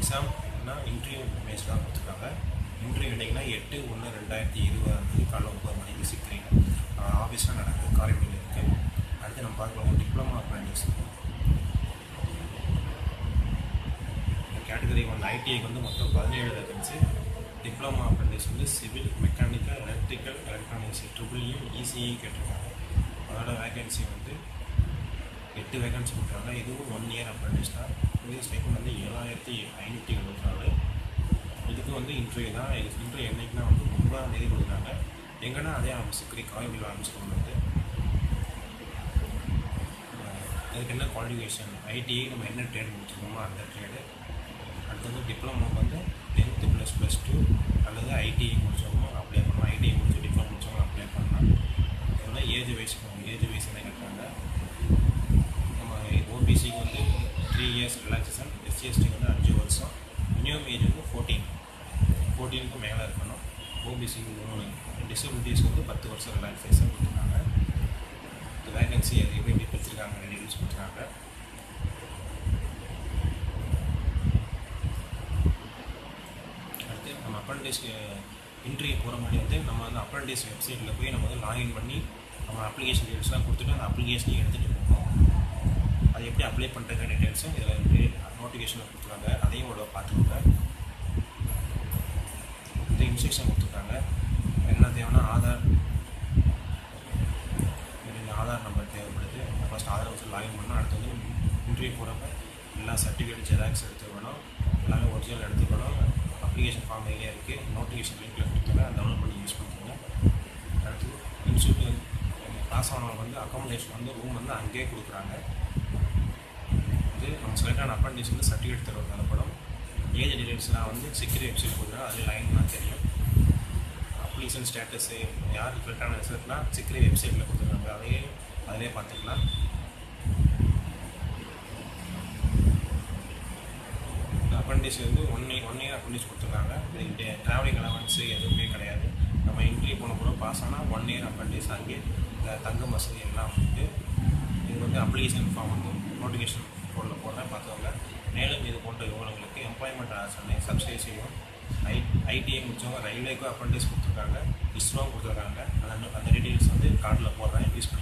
எக்ஸாம்னா interview match தான் கொடுத்துருக்காங்க interview என்னைக்குன்னா எட்டு ஒன்று ரெண்டாயிரத்தி இருபது காலைல ஒன்பது மணிக்கு சிக்கிறீங்க ஆஃபீஸில் நடக்குது காரைக்குடியில் இருக்குது அடுத்து நம்ம பார்க்கலாம் டிப்ளமா அப்ரெண்டிஸ் கேட்டகரி ஒன் ஐடிஐக்கு வந்து மொத்தம் பதினேழு வேகன்சி டிப்ளமா அப்ரெண்டிஸ் வந்து சிவில் மெக்கானிக்கல் எலக்ட்ரிக்கல் எலக்ட்ரானிக்ஸ் ட்ரிபிள்யூ இசிஇ கேட்டிருக்காங்க அதோட வேகன்சி வந்து எட்டு வேகன்சி கொடுக்குறாங்க இதுவும் ஒன் இயர் அப்ரெண்டிஸ் தான் இது ஸ்டைப்பன் வந்து ஏழாயிரத்தி ஐநூற்றி எழுபத்தி நாலு இதுக்கு வந்து இன்டர்வியூ தான் இன்டர்வியூ என்றைக்குன்னா வந்து ஒன்பதாம் தேதி கொடுக்குறாங்க எங்கன்னா அதே ஆஃபீஸுக்கு காய்கறி ஆஃபீஸ்க்கு வந்து அதுக்கு என்ன குவாலிஃபிகேஷன் ஐடிஐ நம்ம என்ன ட்ரேட் முடிச்சிருக்கோமோ அந்த ட்ரேடு அடுத்து வந்து டிப்ளமோக்கு வந்து டென்த்து ப்ளஸ் ப்ளஸ் டூ அல்லது ஐடிஐ முடிச்சவங்க அப்ளை பண்ணலாம் ஐடிஐ முடிச்சு டிப்ளமோ முடிச்சவங்க அப்ளை பண்ணலாம் இதெல்லாம் ஏஜ் வைஸ் ஏஜ் வைஸ் என்ன கேட்குறாங்க நம்ம ஓபிசிக்கு வந்து த்ரீ இயர்ஸ் ரிலாக்ஸேஷன் எஸ்சிஎஸ்டிக்கு வந்து அஞ்சு வருஷம் மினிமம் ஏஜ் வந்து ஃபோர்டீன் ஃபோர்டீனுக்கு மேலே இருக்கணும் ஓபிசிக்கு மூணு டிசபிலிட்டிஸ்க்கு வந்து பத்து வருஷம் ரிலாக்ஸேஷன் கொடுத்துருக்காங்க இந்த வேகன்சி அது எப்படி எப்படி கொடுத்துருக்காங்க டீட்டெயில்ஸ் கொடுத்துருக்காங்க அடுத்து நம்ம அப்ரண்டிஸ்க்கு இன்டர்வியூ போகிற மாதிரி வந்து நம்ம வந்து அப்ரண்டிஸ் வெப்சைட்டில் போய் நம்ம வந்து லாகின் பண்ணி நம்ம அப்ளிகேஷன் டீட்டெயில்ஸ்லாம் கொடுத்துட்டு அந்த அப்ளிகேஷனையும் எடுத்துகிட்டு போகணும் அது எப்படி அப்ளை பண்ணுறதுக்கு டீட்டெயில்ஸும் இதில் நோட்டிஃபிகேஷனில் கொடுத்துருக்காங்க அதையும் ஒரு பார்த்துக்கோங்க இந்த இன்ஸ்ட்ரக்ஷன் கொடுத்துருக்காங்க என்ன தேவைன்னா ஆதார் எனக்கு ஆதார் நம்பர் தேவைப்படுது ஃபஸ்ட் ஆதார் வச்சு லாகின் பண்ணால் அடுத்து வந்து இன்டர்வியூ போகிறப்ப எல்லா சர்டிஃபிகேட் ஜெராக்ஸ் எடுத்துக்கணும் எல்லாமே ஒரிஜினல் எடுத்துக்கணும் அப்ளிகேஷன் ஃபார்ம் எங்கே இருக்குது நோட்டிஃபிகேஷன் லிங்க்கில் கொடுத்துருங்க அதை டவுன்லோட் பண்ணி யூஸ் பண்ணிக்கோங்க அடுத்து இன்ஸ்டியூட் பாஸ் ஆனவங்க வந்து அக்காமடேஷன் வந்து ரூம் வந்து அங்கேயே கொடுக்குறாங்க இது நம்ம செலக்ட் ஆன அப்ரண்டிஸ் வந்து சர்டிஃபிகேட் தருவது தரப்படும் ஏஜ் டீடைல்ஸ்லாம் வந்து செக்யூரிட்டி வெப்சைட் கொடுக்குறாங்க அது லைன்லாம் தெரியும் அப்ளிகேஷன் ஸ்டேட்டஸு யார் கரெக்டான ரிசல்ட்னா செக்யூரிட்டி வெப்சைட்டில் கொடுத்துருக்காங்க அதையே அதிலே பார்த்துக்கலாம் அப்ரண்டிஸ் வந்து one year one year apprentice கொடுத்துருக்காங்க இந்த ட்ராவலிங் அலவன்ஸு எதுவுமே கிடையாது நம்ம இன்டர்வியூ போன கூட பாஸ் ஆனால் ஒன் இயர் அப்ரண்டிஸ் அங்கே இந்த தங்கும் வசதி எல்லாம் வந்து இது வந்து அப்ளிகேஷன் ஃபார்ம் வந்து நோட்டிஃபிகேஷன் போர்டில் போடுறேன் பார்த்துக்கோங்க மேலும் இது போன்ற விவரங்களுக்கு எம்ப்ளாய்மெண்ட் ஆசனை சப்சிடி செய்யும் ஐ ஐடிஐ முடிச்சவங்க ரயில்வேக்கும் அப்ரண்டிஸ் கொடுத்துருக்காங்க இஸ்ரோவும் கொடுத்துருக்காங்க அந்த அந்த டீட்டெயில்ஸ் வந்து கார்டில் போடுறேன் யூஸ்